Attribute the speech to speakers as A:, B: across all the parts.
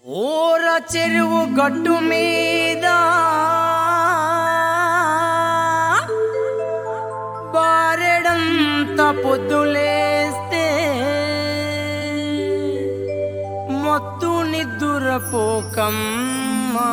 A: ఊర చెరువు గట్టు మీద బారెడంత పొద్దులేస్తే మొత్తు నిద్దురపోకమ్మా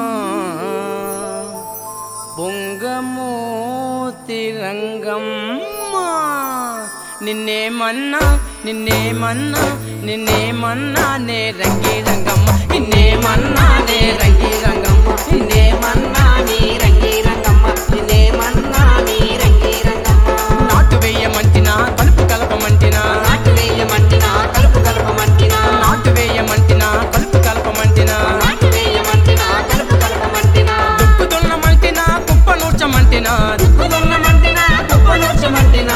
A: బొంగమోతి రంగమ్మా నిన్నేమన్నా నిన్నేమన్నా నిన్నేమన్నా నే రంగి రంగమ్మ నిన్నేమన్నా నే రంగి రంగమ్మ నిన్నేమన్నా నీ రంగి రంగమ్మ నిన్నేమన్నా నీ రంగి రంగమ్మ నాటు వేయమంటినా కలుపు కలపమంటినా నాటు వేయమంటినా కలుపు కలపమంటినా నాటు వేయమంటినా కలుపు కలపమంటినా నాటు వేయమంటినా కలుపు కలపమంటినా దుక్కు దున్నమంటినా కుప్ప నూర్చమంటినా దుక్కు దున్నమంటినా కుప్ప నూర్చమంటినా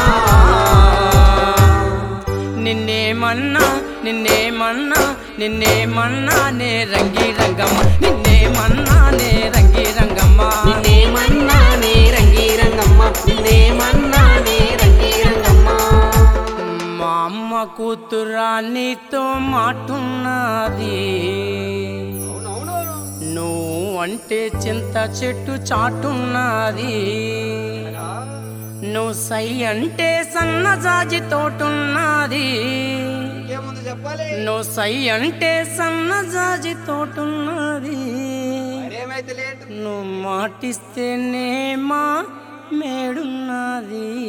A: నిన్నేమన్నా నిన్నేమన్నా నిన్నేమన్నా నే రంగి రంగమ్మ నిన్నేమన్నా నే రంగి రంగమ్మ
B: నిన్నేమన్నా నీ రంగి రంగమ్మ నిన్నేమన్నా నీ రంగి రంగమ్మ
A: మా అమ్మ కూతురా నీతో మాటున్నది నువ్వు అంటే చింత చెట్టు చాటున్నది నువ్వు సై అంటే సన్నజాజి తోటున్నది
B: ఇంకేముంది చెప్పాలి
A: నువ్వు సై అంటే సన్నజాజి తోటున్నది
B: ఏమైతే లేట్
A: నువ్వు మాటిస్తేనే మా మేడున్నది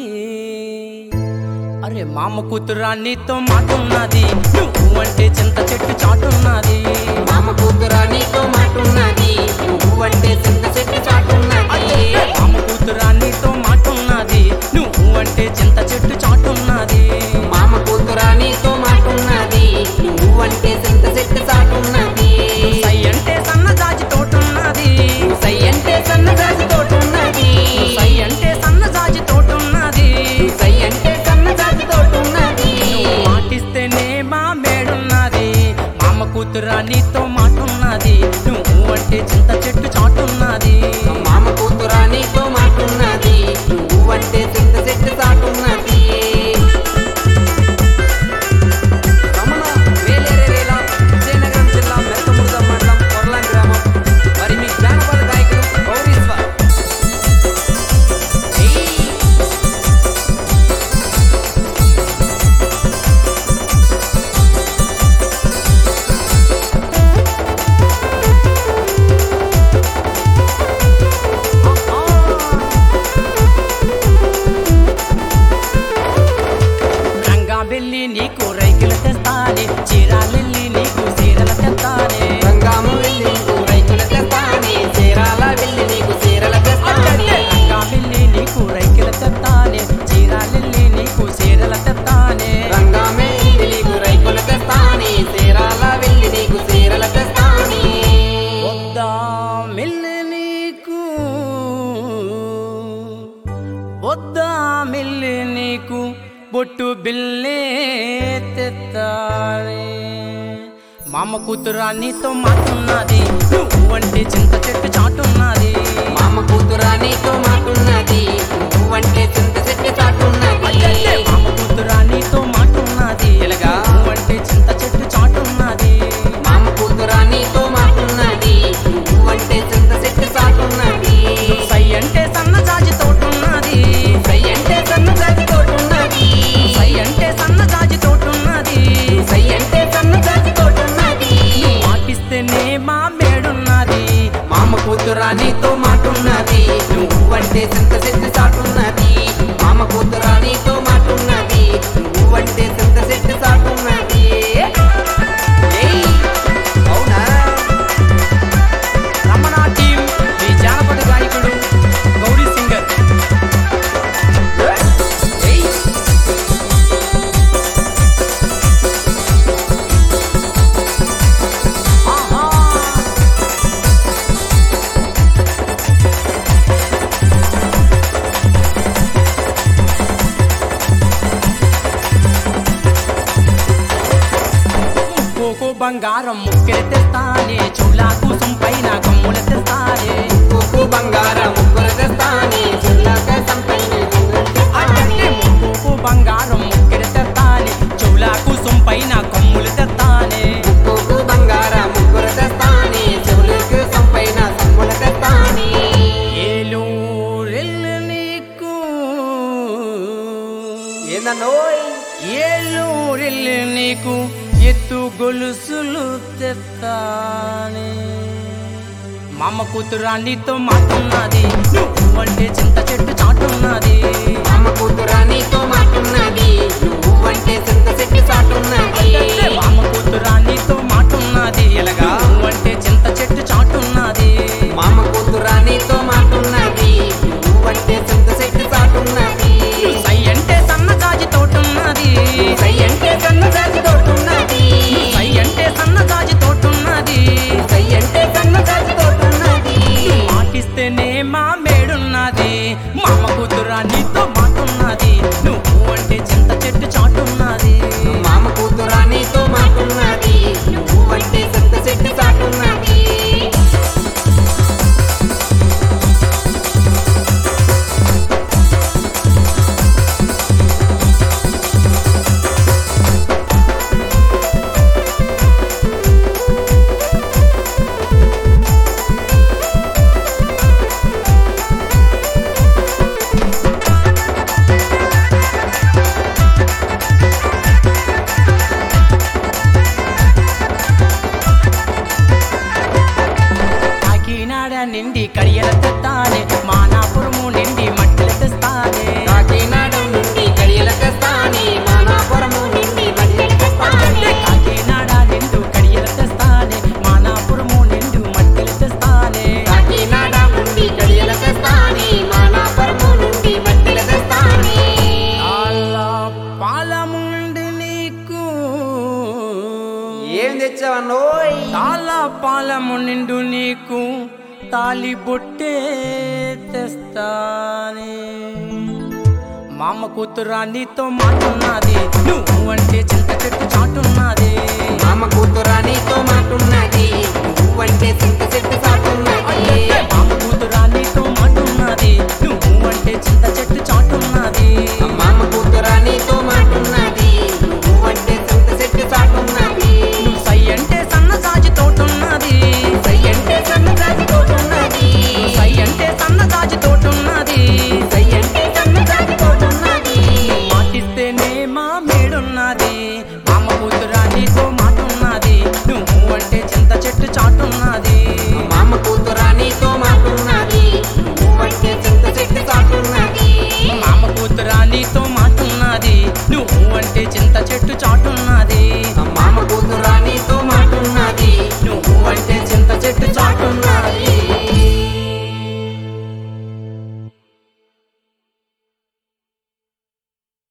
A: అరే మామ కూతురా నీతో మాటున్నది నువ్వు అంటే చింత చెట్టు చాటున్నది
B: మామ కూతురా నీతో మాటున్నది నువ్వు అంటే చింత చెట్టు చాటున్నది
A: మామ కూతురా నీతో మాటున్నది నువ్వు అంటే చింత చెట్టు చాటున్నది
B: మామ కూతురా నీతో మాటున్నది నువ్వు అంటే చింత చెట్టు చాటున్నది
A: సై అంటే సన్నజాజి తోటున్నది
B: సై అంటే సన్నజాజి తోటున్నది
A: సై అంటే సన్నజాజి తోటున్నది
B: సై అంటే సన్నజాజి తోటున్నది
A: మాటిస్తేనే మా మేడున్నది మామ కూతురా నీతో మాటున్నది నువ్వు అంటే చింత చెట్టు చాటున్నది
B: మామ కూతురా నీతో మాటున్నది నువ్వు అంటే చింత చెట్టు చాటున్నది రమణ వేలేరేరేల విజయనగరం జిల్లా మెరకమురుగం మండలం కొర్లాం గ్రామం మరి మీ జానపద గాయకుడు గౌరీశ్వర్ ఏయ్!
A: రంగా వెళ్ళి నీకు రైకులు తెస్తానే చీరాలెల్లి నీకు చీరలు తెస్తానే
B: రంగాము వెళ్ళి నీకు రైతుల తెస్తానే చీరాల వెళ్ళి నీకు చీరల తెస్తానే
A: రంగా వెళ్ళి నీకు రైకులు తెస్తానే చీరాలెల్లి నీకు చీరలు తెస్తానే
B: రంగామే వెళ్ళి నీకు రైతుల తెస్తానే చీరాల వెళ్ళి నీకు చీరల తెస్తానే
A: వద్దా మిల్లి నీకు వద్దా మిల్లి నీకు బొట్టు బిల్లే తెత్తానే మామ కూతురా నీతో మాటున్నది నువ్వు అంటే చింత చెట్టు చాటున్నది
B: మామ కూతురా నీతో మాటున్నది నువ్వంటే చింత చెట్టు చాటున్నది
A: అయ్యయ్యే, మామ కూతురా నీతో మాటున్నది
B: ఎలాగా?
A: నువ్వు అంటే చింత చెట్టు చాటున్నది
B: మామ కూతురా నీతో మాటున్నది నువ్వంటే చింత చెట్టు చాటున్నది
A: సై అంటే సన్నజాజి తోటున్నది
B: సై అంటే సన్నజాజి తోటున్నది
A: సై అంటే సన్నజాజి తోటున్నది
B: సై అంటే సన్నజాజి తోటున్నది
A: మాటిస్తేనే మా మేడున్నది
B: మామ కూతురా నీతో మాటున్నది నువ్వంటే చింత చెట్టు చాటున్నది మామ కూతురా నీతో మాటున్నది నువ్వంటే చింత చెట్టు చాటున్నది ఏయ్, అవునా
A: రమణ టీం మీ జానపద గాయకుడు గౌరీ సింగర్
B: ఏయ్,
A: ఆహా. కోకో బంగారం ముక్కెలు తెస్తానే చూలాకు పైన కమ్ములు తెస్తానే
B: ఉప్పు బంగారం ముగ్గురు తెస్తానే చిల్లక సంపైన
A: అడ్డంటే ముక్కు బంగారం ముక్కెలు తెస్తానే చూలాకు పైన కమ్ములు తెస్తానే
B: ఉప్పు బంగారం ముగ్గురు తెస్తానే
A: నెల్లూరెళ్ళి నీకు ఎత్తు గొలుసులు తెస్తానే మామ కూతురా నీతో మాటున్నది నువ్వంటే చింత చెట్టు చాటున్నది
B: అమ్మ కూతురా నీతో మాటున్నది నువ్వంటే సింత శక్తి చాటున్నది
A: మామ కూతురా నీతో మాటున్నది ఎలాగా నువ్వంటే చింత చెట్టు చాటున్నది
B: మామ కూతురా నీతో మాటున్నది నువ్వంటే సింత శక్తి చాటున్నది
A: సై అంటే సన్నగాజి తోటున్నది
B: సై అంటే సన్నజాతి తోటున్నది
A: సై అంటే సన్నగాజి తోటున్నది
B: సై అంటే సన్నజాతి తోటున్నది
A: మాటిస్తేనే మా మేడున్నది మామ కూతురా నీతో మాటున్నది నువ్వు అంటే చింత చెట్టు చాటున్నది
B: మామ కూతురా నీతో మాటున్నది నువ్వంటే సింత శక్తి చాటున్నది
A: కాకినాడ నిండి కడియల తెస్తానే మానాపురము నిండి మట్టెలు తెస్తానే
B: కాకినాడ నుండి కడియల తెస్తాని మానాపురము నుండి మల్లెల తెస్తాని
A: కాకినాడ నిండు కడియల తెస్తానే మానాపురము నిండు మట్టెలు తెస్తానే
B: కాకినాడ నుండి కడియల తెస్తాని మానాపురము నుండి మల్లెల తెస్తాని
A: అలా పాలముండి నీకు
B: ఏం తెచ్చావన్నోయ్
A: తాళ పాలము నిండు నీకు తాలి బొట్టే తెస్తానే మామ కూతురా నీతో మాటున్నది నువ్వు